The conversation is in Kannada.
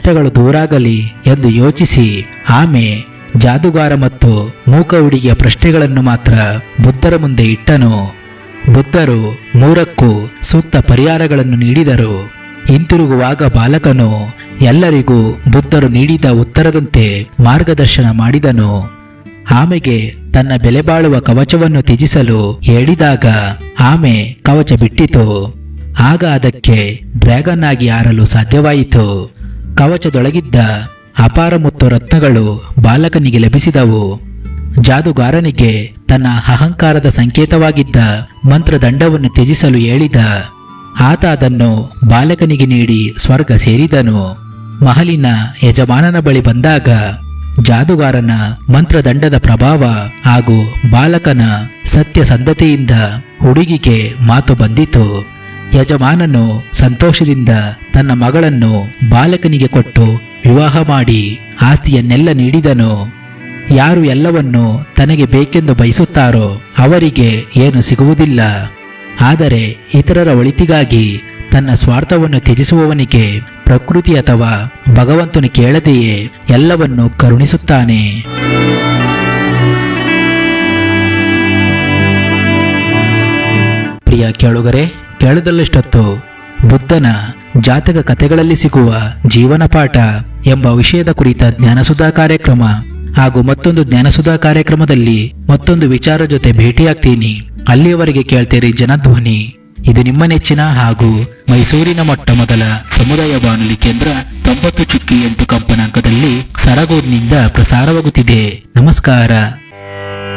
ಕಷ್ಟಗಳು ದೂರಾಗಲಿ ಎಂದು ಯೋಚಿಸಿ ಆಮೆ ಜಾದುಗಾರ ಮತ್ತು ಮೂಕ ಹುಡುಗಿಯ ಪ್ರಶ್ನೆಗಳನ್ನು ಮಾತ್ರ ಬುದ್ಧರ ಮುಂದೆ ಇಟ್ಟನು ಬುದ್ಧರು ಮೂರಕ್ಕೂ ಸೂಕ್ತ ಪರಿಹಾರಗಳನ್ನು ನೀಡಿದರು ಹಿಂತಿರುಗುವಾಗ ಬಾಲಕನು ಎಲ್ಲರಿಗೂ ಬುದ್ಧರು ನೀಡಿದ ಉತ್ತರದಂತೆ ಮಾರ್ಗದರ್ಶನ ಮಾಡಿದನು ಆಮೆಗೆ ತನ್ನ ಬೆಲೆ ಬಾಳುವ ಕವಚವನ್ನು ತ್ಯಜಿಸಲು ಹೇಳಿದಾಗ ಆಮೆ ಕವಚ ಬಿಟ್ಟಿತು ಆಗ ಅದಕ್ಕೆ ಡ್ರ್ಯಾಗನ್ ಆಗಿ ಹಾರಲು ಸಾಧ್ಯವಾಯಿತು ಕವಚದೊಳಗಿದ್ದ ಅಪಾರ ಮತ್ತು ರತ್ನಗಳು ಬಾಲಕನಿಗೆ ಲಭಿಸಿದವು ಜಾದುಗಾರನಿಗೆ ತನ್ನ ಅಹಂಕಾರದ ಸಂಕೇತವಾಗಿದ್ದ ಮಂತ್ರದಂಡವನ್ನು ತ್ಯಜಿಸಲು ಹೇಳಿದ ಆತ ಅದನ್ನು ಬಾಲಕನಿಗೆ ನೀಡಿ ಸ್ವರ್ಗ ಸೇರಿದನು ಮಹಲಿನ ಯಜಮಾನನ ಬಳಿ ಬಂದಾಗ ಜಾದುಗಾರನ ಮಂತ್ರದಂಡದ ಪ್ರಭಾವ ಹಾಗೂ ಬಾಲಕನ ಸತ್ಯಸಂಧತೆಯಿಂದ ಹುಡುಗಿಗೆ ಮಾತು ಬಂದಿತು ಯಜಮಾನನು ಸಂತೋಷದಿಂದ ತನ್ನ ಮಗಳನ್ನು ಬಾಲಕನಿಗೆ ಕೊಟ್ಟು ವಿವಾಹ ಮಾಡಿ ಆಸ್ತಿಯನ್ನೆಲ್ಲ ನೀಡಿದನು ಯಾರು ಎಲ್ಲವನ್ನು ತನಗೆ ಬೇಕೆಂದು ಬಯಸುತ್ತಾರೋ ಅವರಿಗೆ ಏನು ಸಿಗುವುದಿಲ್ಲ ಆದರೆ ಇತರರ ಒಳಿತಿಗಾಗಿ ತನ್ನ ಸ್ವಾರ್ಥವನ್ನು ತ್ಯಜಿಸುವವನಿಗೆ ಪ್ರಕೃತಿ ಅಥವಾ ಭಗವಂತನು ಕೇಳದೆಯೇ ಎಲ್ಲವನ್ನು ಕರುಣಿಸುತ್ತಾನೆ ಪ್ರಿಯ ಕೇಳುಗರೆ ಕೇಳದಲ್ಲಷ್ಟೊತ್ತು ಬುದ್ಧನ ಜಾತಕ ಕಥೆಗಳಲ್ಲಿ ಸಿಗುವ ಜೀವನ ಪಾಠ ಎಂಬ ವಿಷಯದ ಕುರಿತ ಜ್ಞಾನಸುಧಾ ಕಾರ್ಯಕ್ರಮ ಹಾಗೂ ಮತ್ತೊಂದು ಜ್ಞಾನಸುಧಾ ಕಾರ್ಯಕ್ರಮದಲ್ಲಿ ಮತ್ತೊಂದು ವಿಚಾರ ಜೊತೆ ಭೇಟಿಯಾಗ್ತೀನಿ ಅಲ್ಲಿಯವರೆಗೆ ಕೇಳ್ತೀರಿ ಜನಧ್ವನಿ ಇದು ನಿಮ್ಮ ನೆಚ್ಚಿನ ಹಾಗೂ ಮೈಸೂರಿನ ಮೊಟ್ಟ ಮೊದಲ ಸಮುದಾಯ ಬಾನುಲಿ ಕೇಂದ್ರ ತೊಂಬತ್ತು ಚುಕ್ಕಿ ಎಂಟು ಕಂಪನಾಂಕದಲ್ಲಿ ಸರಗೂರಿನಿಂದ ಪ್ರಸಾರವಾಗುತ್ತಿದೆ ನಮಸ್ಕಾರ